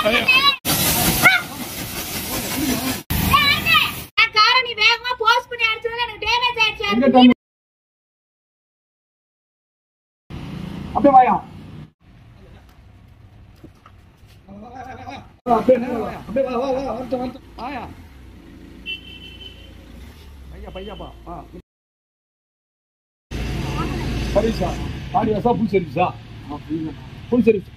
காரை நீ வேகமா போஸ்ட் பண்ணி அடிச்சதுல எனக்கு டேமேஜ் ஆயிடுச்சு எங்க டைம் அப்படியே வாயா அப்படியே நேரா வா. அப்படியே வா வா வா வரட்டும் வரட்டும் வாயா பையா பையாப்பா ஆ சர்வீஸா பாடி வாசா ஃபுல் சர்வீஸா ஃபுல் சர்வீஸ்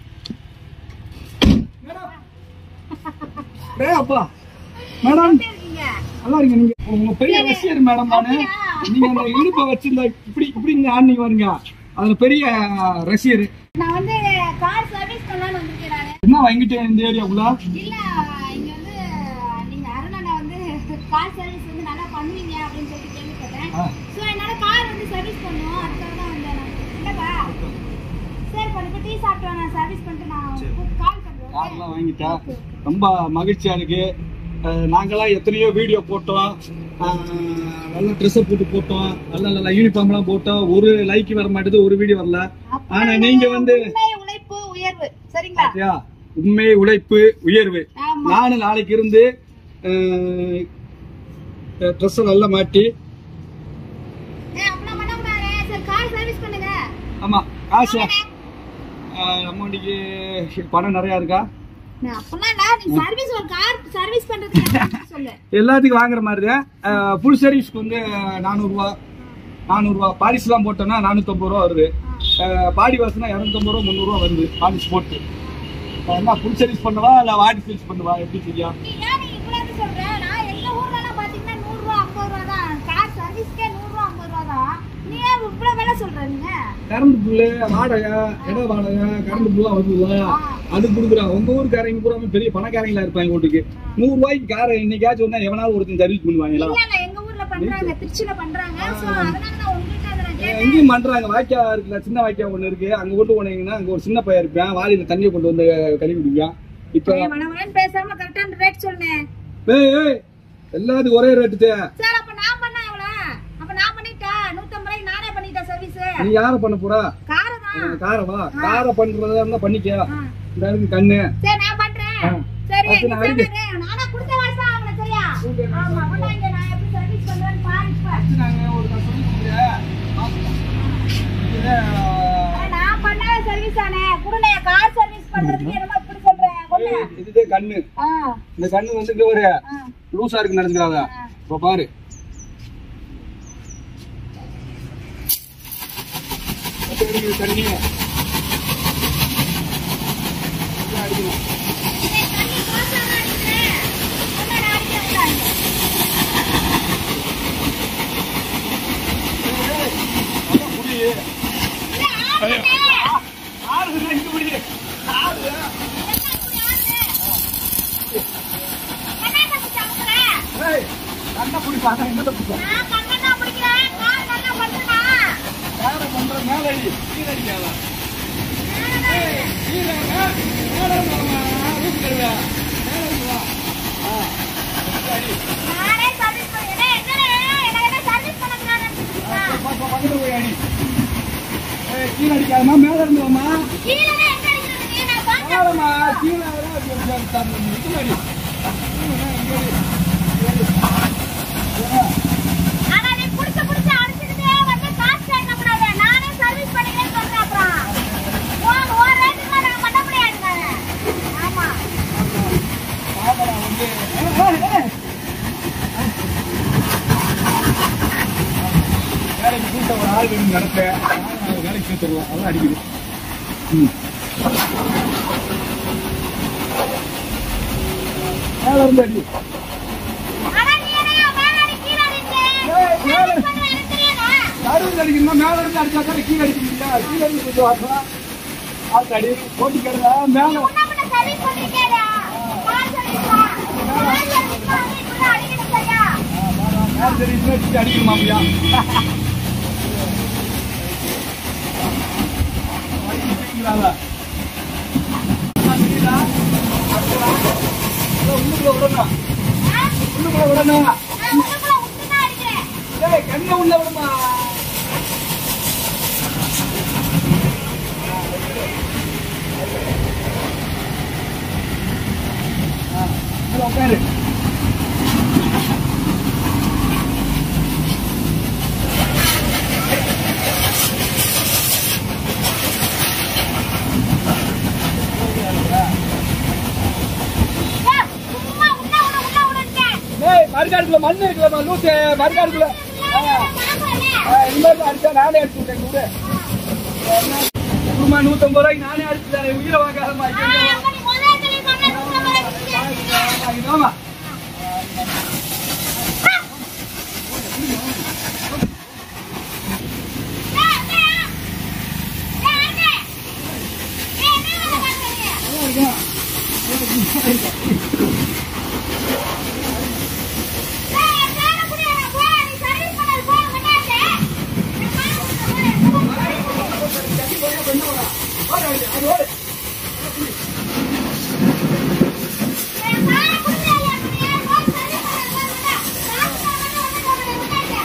மேடம் டே அப்பா மேடம் இருக்கீங்க நல்லா இருங்க நீங்க உங்க பெரிய ரசிகர் மேடம் நானு நீங்க அந்த இடுப்பை வச்சிருந்த இப்படி இப்படி நீங்க ஆடினீங்க பாருங்க அதுல பெரிய ரசிகர் நான் வந்து கார் சர்வீஸ் பண்ணலாம்னு வந்திருக்கேன் நானு என்ன வாங்கிட்டு இந்த ஏரியாக்குள்ள இல்ல இங்க வந்து நீங்க அருணா வந்து கார் சர்வீஸ் வந்து நல்லா பண்ணுவீங்க அப்படின்னு சொல்லிட்டு கேள்விப்பட்டேன் ஆ. சோ என்னால கார் வந்து சர்வீஸ் பண்ணணும் அதுக்காக தான் வந்தேன் நான். இல்லப்பா சரி பண்ணிட்டு டீ சாப்பிட்டு நான் சர்வீஸ் பண்ணிட்டு நான் கால் பண்றேன் கார்லாம் வாங்கிட்டா ரொம்ப மகிழ்ச்சியா இருக்கு அஹ் நாங்கெல்லாம் எத்தனையோ வீடியோ போட்டோம் அஹ் நல்ல ட்ரெஸ்ஸை போட்டு போட்டோம் நல்ல நல்ல யூனிஃபார்ம்லாம் போட்டோம் ஒரு லைக் வர மாட்டேது ஒரு வீடியோ வரல ஆனா நீங்க வந்து உண்மை உழைப்பு உயர்வு சரிங்களா பாத்தியா? உண்மை உழைப்பு உயர்வு ஆமா நானும் நாளைக்கு இருந்து ட்ரெஸ்ஸை நல்லா மாட்டி ஏய், அப்படிலாம் பண்ண கூடாது சரி கார் சர்வீஸ் பண்ணுங்க ஆமா காசு அமௌண்ட்டுக்கு பணம் நிறையா இருக்கா நான் அப்பெல்லாம் இல்ல, நீ சர்வீஸ் ஒரு கார் சர்வீஸ் பண்றதுக்கு சொல்லு எல்லாத்துக்கும் வாங்குற மாதிரி தான் ஃபுல் சர்வீஸ்க்கு வந்து நானூறுரூவா நானூறுரூவா பாலிஸ்லாம் போட்டோன்னா நானூற்றம்பது ரூபா வருது பாடி வாசனா இரநூத்தம்பது ரூபா முந்நூறுரூவா வருது பாலிஸ் போட்டு அஹ் என்ன ஃபுல் சர்வீஸ் பண்ணவா இல்லை வாடி சர்வீஸ் பண்ணவா எப்படி சரியா நீ ஏன் நீ இவ்வளவு சொல்ற நான் எங்க ஊர்ல எல்லாம் பாத்தீங்கன்னா நூறு ரூபா ஐம்பது ரூபா தான் கார் சர்வீஸ்க்கே நூறு ரூபா ஐம்பது ரூபா தான் நீ ஏன் இவ்வளவு விலை சொல்ற நீங்க கரண்ட் பில்லு வாடகை இட வாடகை கரண்ட் பில்லாம் வருதுல்ல அது கொடுக்குறாங்க உங்க ஊருக்காரங்க பூரா பெரிய பணக்காரங்களா இருப்பாங்க ஓட்டுக்கு நூறு ரூபாய்க்கு காரை இன்னைக்காச்சும் வந்தா எவனாவது ஒருத்தன் சர்வீஸ் பண்ணுவாங்களா இல்ல இல்ல எங்க ஊர்ல பண்றாங்க திருச்சியில பண்றாங்க சோ அதனால தான் உங்ககிட்ட அதை நான் கேட்டேன் எங்கேயும் பண்றாங்க வாய்க்கா இருக்குல்ல சின்ன வாய்க்கா ஒண்ணு இருக்கு அங்க கொண்டு போனீங்கன்னா அங்க ஒரு சின்ன பையன் இருப்பேன் வாளியில தண்ணியை கொண்டு வந்து கழுவி குடிப்பான் இப்ப ஏய், வளவளன்னு பேசாம கரெக்டான ரேட் சொன்னேன் ஏய் ஏய் எல்லாத்துக்கும் ஒரே ரேட்டு சார் அப்ப நான் பண்ண எவ்வளவு அப்ப நான் பண்ணிட்டேன் நூத்தம்பது ரூபாய்க்கு நானே பண்ணிட்டேன் சர்வீஸ் நீ யார பண்ண போறா காரு தான் காரவா காரை பண்றதா இருந்தா பண்ணிக்க ஆ. இந்த இருக்கு கண்ணு சரி நான் பண்றேன் ஆ. சரி அப்ப நீ நான் அடிக்க- சொன்னது, நானா கொடுத்த வருஷம் ஆகல சரியா ஆமா கொண்டாங்க நான் எப்படி சர்வீஸ் பண்றேன்னு பாரு இப்ப நாங்க ஒரு நான் சொல்லி கொடுக்குறேன். இது, அட, நான் பண்ணாத சர்வீஸ் தானே குடுனே கார் சர்வீஸ் பண்றதுக்கு என்னமோ இப்படி சொல்றேன் கொண்டு ஆ, இதுதான் கண்ணு ஆ இந்த கண்ணு வந்து இங்க ஒரு ஆ லூசா இருக்கு நினைச்சுக்கிறாங்க இப்ப பாரு அப்ப இருக்குது தண்ணி இதான் அடிக்கணும். ஏய், தண்ணி காசா தான் அடிக்கிறேன். கொண்டாடா, அடிக்க கூடாது. நல்லா புடி. இல்ல, ஆடுனே. ஆறுதுல இங்க புடி. ஆறு. கண்ணாடி பிடிச்சு அமுக்குற. ஏய், கண்ணை புடி, பாத்தா என்னத்த புடிச்சா? நான் கண்ணாடி பிடிக்கிறேன், கார் நல்லா பண்ணுனா. யாரை பண்ற மேல அடி, கீழே அடிக்காத. ஏய், கீழே அடி, மேல இருந்து வரமா, ஊசி தருவ. மேல இருந்து வா. ஆ, இப்படி அடி. நானே சர்வீஸ் பண்ணுறேன். என்னடா, எனக்கு என்ன சர்வீஸ் பண்ண கூடாதுன்னு நினைச்சிருக்கீங்களா? பா, பா, பக்கத்துல போய் அடி. ஏய், கீழே அடிக்காதம்மா, மேல இருந்து வாம்மா. கீழே எங்க அடிக்கிறது? நான் பார்த்தேன். மேலம்மா, கீழே வர, அப்படி அப்படி அப்படி தரணும். நீ இதுல அடி. கீழே, இங்க அடி. ஆனா நீ புடிச்சு புடிச்சு அடிச்சுக்கிட்டே வந்து காசு கேட்க கூடாது. நானே சர்வீஸ் பண்ணிக்கிறேன்னு சொல்றேன் அப்புறம். உன் உன் ரேட்டுக்கு நான் பண்ண முடியாதுங்க. ஆமா. மாமரம் வந்து ஏய், ஏய், ஏய். வேலைக்கு கூட்ட ஒரு ஆள் வேணும் நடத்த வேலைக்கு சேர்த்துருவோம் அதான் அடிக்குது ம். மேல இருந்து அடி ஆனா நீ என்னையா மேல அடி, கீழ அடிச்சு? ஏய், மேல சர்வீஸ் பண்ண எனக்கு தெரியாதா? நடுவில் அடிக்கணுமா மேல இருந்து அடிச்சாக்கா கீழே அடிக்கிறீங்களா கீழே இருந்து கொஞ்சம் வாசம் ஆத்து அடி போட்டிக்கிறதா மேல உன்னை முன்ன சர்வீஸ் பண்ணிருக்கேடா. கார் சர்வீஸா? கார் சர்வீஸ்னா வந்து இப்படிதான் அடிக்கணும் சரியா? மேல சரி இன்னும் வச்சுட்டு அடிக்கணுமா ஐயா அடிக்கிறீங்களா உள்ளுக்குள்ள விடணும் ஆ? உள்ளுக்குள்ள விடணும் நான் உள்ளுக்குள்ள விட்டுதான் அடிக்கிறேன். ஏய் கண்ணை உள்ள விடுமா உட்காரு ஏய், சும்மா உள்ள உள்ள உள்ள விடுட்டேன். ஏய் மறுகாடுக்குள்ள மண்ணு இருக்குல்லம்மா லூசு மறுகாடுக்குள்ள ஆ, வாங்கல. ஆ, இந்த மாதிரி தான் அடிச்சா நானே அடிச்சு விட்டேன் கூட குடும்பம் நூத்தம்பது ரூபாய்க்கு நானே அடிச்சு தரேன் உயிரை வாங்காதம்மா ஆ, அப்ப நீ முதல்ல சொல்லி சொன்ன நூறு ரூபாய் கொடுத்துருக்கீங்க. இதாம்மா ஏய், ஏய், ஏய், அண்ணே. ஏய், நீ வந்து வாங்குறீங்க. ஏய், என் பேரை குடி, நான் போறேன். நீ சர்வீஸ் பண்ணது போக மாட்டாங்க. நான் காசு கொடுக்க போறேன். என் பேரை குடிச்சாலே அப்படியே போய் சர்வீஸ் பண்ணது போக மாட்டாங்க. காசு நான் மட்டும் வந்து போக மாட்டாங்க.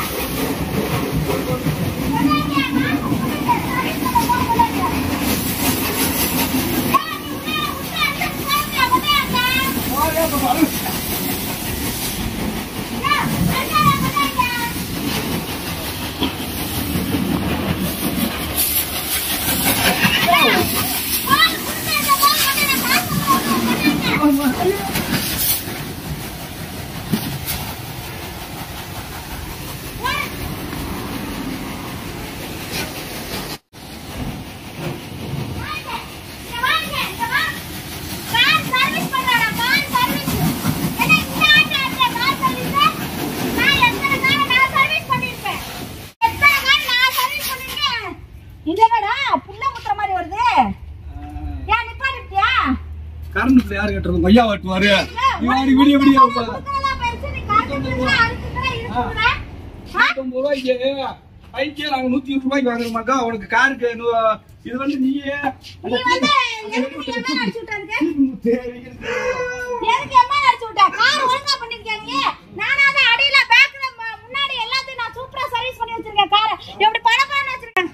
இதனடா புள்ள முத்துற மாதிரி வருது ஏன் நிப்பாட்டிட்டியா கரண்ட் பிள்ளை யாரு கட்டுறது ஐயா வாட்டுவாரு இவாடி விடிய விடிய வைப்பாரு. நூத்தம்பது ரூபாய்க்கு பைக்கே நாங்க நூத்தி இருபது ரூபாய்க்கு வாங்குறோமாக்கா உனக்கு காருக்கு நூ- இது வந்து நீயே அந்த நீ வந்து எதுக்கு நீ என்ன அடிச்சு விட்டாருங்க? எதுக்கு எம்மா அடிச்சு விட்ட? கார் ஒழுங்கா பண்ணிருக்கியா நீ? நானாவது அடியில, பேக்ல, ம- முன்னாடி எல்லாத்தையும் நான் சூப்பரா சர்வீஸ் பண்ணி வச்சிருக்கேன் காரை. எப்படி பளபளன்னு வச்சிருக்கேன்.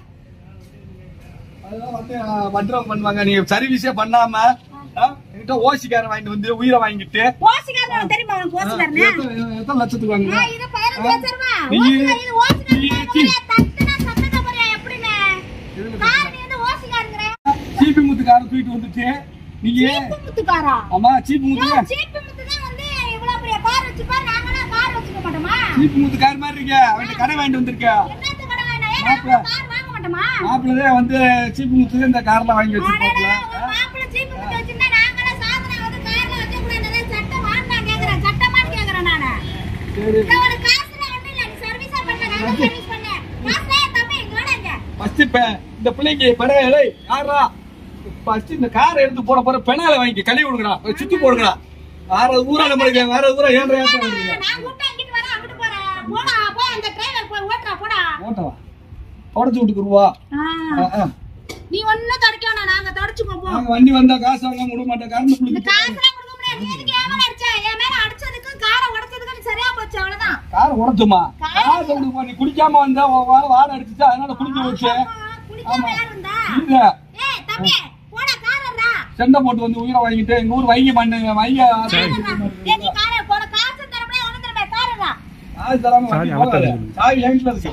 அதெல்லாம் வந்து ஆ, பத்திரம் பண்ணுவாங்க நீ சர்வீஸே பண்ணாம ஆ, என்கிட்ட ஓசிக்காரன் வாங்கிட்டு வந்து உயிரை வாங்கிட்டு ஓசிக்காரன் உனக்கு தெரியுமா உனக்கு ஓசிக்காரனு? எத்தனை எத்தனை லட்சத்துக்கு வாங்குற ஆ, இது பதினஞ்சு லட்சம் ரூபா. நீ- ஓசிக்காரன், இது ஓசிக்காரன் நீ- கேட்க போறியா? தட்டுனா சத்தத்தை போறியா? எப்படின்னு? எதுல கார் நீ வந்து ஓசிக்காரங்கிற. சீப்பி முத்துக்காரன் தூக்கிட்டு வந்துட்டு நீங்க சீப்பு முத்துக்காரா? ஆமா சீப்பு யோ, முத்து சீப்பு முத்துதான் வந்து இவ்வளவு பெரிய கார் வச்சுப்பாரு. நாங்கெல்லாம் கார் வச்சுக்க மாட்டோமா? சீப்பு முத்துக்கார மாதிரி இருக்க அவன்கிட்ட கடை வாங்கிட்டு வந்திருக்க என்னத்துக்கு கடை வேண்டாம்? ஏன் மாப்பிள. நாங்க கார் வாங்க மாட்டோமா? மாப்பிள்ளதே வந்து சீப்பு முத்து இந்த கார்ல வாங்கி வச்சிருப்பாப்ல அடடா, உங்க மாப்பிள்ளை சீப்பு முத்து வச்சிருந்தா நாங்கெல்லாம் சாதனை வந்து கார்ல வைக்கக்கூடாது. சட்டம் வாங்கினா கேக்குறேன். சட்டமான்னு கேக்குறேன் நானு. சரி இந்த ஒரு காசுல ஒண்ணும் இல்ல. நீ சர்வீஸா பண்ண, நான் தான் சர்வீஸ் பண்ணேன். காசுல என் தம்பி இங்க வாடா இங்க. ஃபர்ஸ்ட் இப்ப இந்த பிள்ளைக்கு பரவாயில்ல யாரா ஃபர்ஸ்ட் இந்த காரை எடுத்து போட போற பெனால வாங்கி கழுவி விடுங்கடா சுத்தி போடுங்கடா வேற ஊரா நம்மளுக்கு வேற ஊரா ஏன் ஏன் வருதுங்க நான் கூப்பிட்டா இங்கிட்டு வரேன், அங்கிட்டு போறேன். போடா, போய் அந்த டிரைவர் போய் ஓட்டுறா, போடா. ஓட்டவா தொடச்சு விட்டுக்குருவா ஆ, நீ ஒண்ணும் தொடக்க வேணாம், நாங்க தொடச்சுக்குவோம், போ. நாங்க வண்டி வந்தா காசு வாங்க விட மாட்டேன் கரண்ட் இந்த புள்ளிக்கு காசுலாம் கொடுக்க முடியாது. நீ எதுக்கு என் மேல அடிச்ச? என் மேல அடிச்சதுக்கும், காரை உடைச்சதுக்கும் நீ சரியா போச்சு, அவ்வளவுதான். கார் உடச்சுமா கார் காசு விடுமா நீ குடிக்காம வந்தா உன் வாழ வாட அடிச்சுச்சு அதனால குடிக்க வச்சு ஆமா, குடிக்காம யார் வந்தா? இல்ல ஏய், தம்பி, போடா, கார் வர்றா. சண்டை போட்டு வந்து உயிரை வாங்கிட்டு எங்க ஊர் வைங்க பண்ணுங்க வைங்க கார் வர்றா. ஏய், நீ காரை போட, காசு தர முடியாது, ஒண்ணும் தர முடியாது, கார் வர்றா. காசு தராம வண்டி போகாது. சாவி என்கிட்ட இருக்கு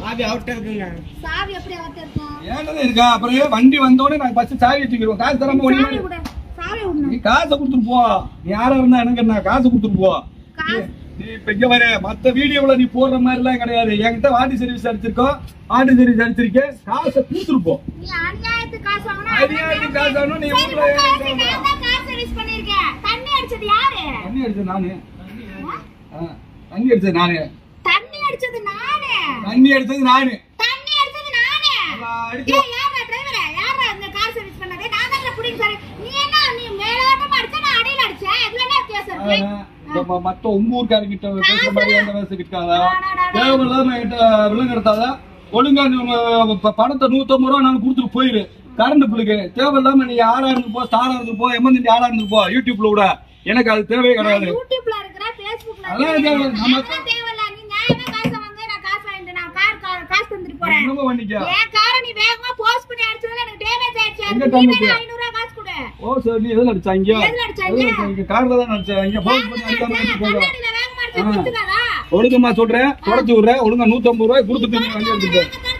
சாவி எப்படி அவர்ட்ட இருக்கும்? ஏன்டா இருக்கா அப்புறம் ஏன் வண்டி வந்தோடனே நாங்க ஃபர்ஸ்ட் சாவி தூக்கிடுவோம் காசு தராம சாவி வண்டி கொடு. சாவி விடணும். நீ காசை கொடுத்துட்டு போ நீ யாரா இருந்தா எனக்கு என்ன காசு கொடுத்துட்டு போ காசு நீ இப்ப இங்க வர மத்த வீடியோல நீ போடுற மாதிரி எல்லாம் கிடையாது என்கிட்ட வாட்டி சர்வீஸ் அடிச்சிருக்கோம் ஆட்டு சர்வீஸ் அடிச்சிருக்கேன் காசை கொடுத்துட்டு போ நீ அநியாயத்துக்கு காசு வாங்கினா அநியாயத்துக்கு காசு வாங்கினா நீ சரி, ஊர்ல முக்காவாசி ஏன் நான் தான் கார் சர்வீஸ் பண்ணிருக்கேன். தண்ணி அடிச்சது யாரு? தண்ணி அடிச்சது நானு ஆ? ஆ, தண்ணி அடிச்சது நானு தண்ணி அடிச்சது நானு. தண்ணி அடிச்சது நானு தண்ணி அடிச்சது நானு. நான் அடிக்க ஏய், யார்ரா driver? யார்ரா இந்த கார் சர்வீஸ் பண்ணது? நான் தான்டா புடிங்க சரி. நீ என்ன நீ மேலோட்டமா அடிச்ச, நான் அடியில அடிச்சேன். இதுல என்ன வித்தியாசம் இருக்கு? நம்ம மத்த உங்க ஊர்க்காரங்கிட்ட பேசுற மாதிரி அந்த வயசு கிட்டாதா அடடடட. தேவையில்லாம என்கிட்ட விலங்கு எடுத்தாதா ஒழுங்கா நீ உங்க ப- பணத்தை நூத்தம்பது ரூபா நான் கொடுத்துட்டு போயிரு கரண்ட் பிள்ளைக்கு தேவையில்லாம நீ ஆடா இருந்து போ ஸ்டாரா இருந்து போ எமர்ஜென்சி ஆடா இருந்து போ யூடியூப்ல விட எனக்கு அது தேவையே நான் கிடையாது யூடியூப்ல இருக்கிறேன், Facebookல அதெல்லாம் இருக்கிறேன். தேவை- நம்ம- அதெல்லாம் தேவையில்ல. நீ நியாயமா காசை வாங்கு, நான் காசு வாங்கிட்டு நான் கார் கா- காசு தந்துட்டு போறேன். என்னமோ பண்ணிக்க என் காரை நீ வேகமா போஸ்ட் பண்ணி அடிச்சதுல எனக்கு டேமேஜ் ஆயிடுச்சு எங்க அதுக்கு நீ damage? வேணா ஐநூறு ரூபாய் காசு கொடு ஓ சார் நீ எதுல அடிச்சா இங்க எதுல அடிச்சாங்க? எதுல அடிச்சா? இங்க கார்ல தான் அடிச்சேன் இங்க போன் பண்ணி அடிக்காம எடுத்து போங்க கண்ணாடியில வேகமா அடிச்சா குத்துக்காதா? ஒழுங்கம்மா சொல்றேன் தொடச்சு விடுறேன் ஒழுங்கா நூத்தம்பது ரூபாய் கொடுத்துட்டு நீ வண்டி எடுத்துட்டு போ. வேகமா